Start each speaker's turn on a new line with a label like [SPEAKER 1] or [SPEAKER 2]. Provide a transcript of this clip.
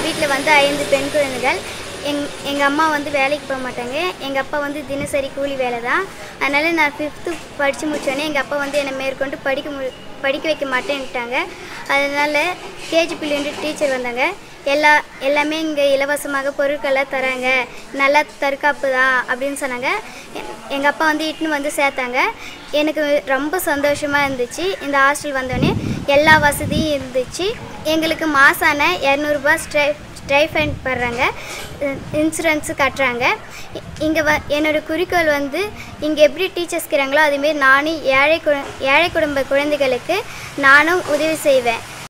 [SPEAKER 1] எங்கள் வீட்டில் வந்து ஐந்து பெண் குழந்தைகள் எங் எங்கள் அம்மா வந்து வேலைக்கு போக மாட்டாங்க எங்கள் அப்பா வந்து தினசரி கூலி வேலை தான் அதனால் நான் ஃபிஃப்த்து படித்து முடித்தோடனே எங்கள் அப்பா வந்து என்னை மேற்கொண்டு படிக்க மு படிக்க வைக்க மாட்டேன்ட்டாங்க அதனால் கேஜி பிள்ளைண்டு டீச்சர் வந்தாங்க எல்லா எல்லாமே இங்கே இலவசமாக பொருட்கள்லாம் தராங்க நல்லா தற்காப்பு தான் அப்படின்னு சொன்னாங்க எங்கள் அப்பா வந்து இட்டுன்னு வந்து சேர்த்தாங்க எனக்கு ரொம்ப சந்தோஷமாக இருந்துச்சு இந்த ஹாஸ்டல் வந்தோடனே எல்லா வசதியும் இருந்துச்சு எங்களுக்கு மாசான இரநூறுபா ஸ்ட்ரை ஸ்டைஃபண்ட் படுறாங்க இன்சூரன்ஸு கட்டுறாங்க இங்கே வ என்னோடய குறிக்கோள் வந்து இங்கே எப்படி டீச்சர்ஸ் இருக்கிறாங்களோ அதுமாரி நானும் ஏழை கு ஏழை குடும்ப குழந்தைகளுக்கு நானும் உதவி செய்வேன்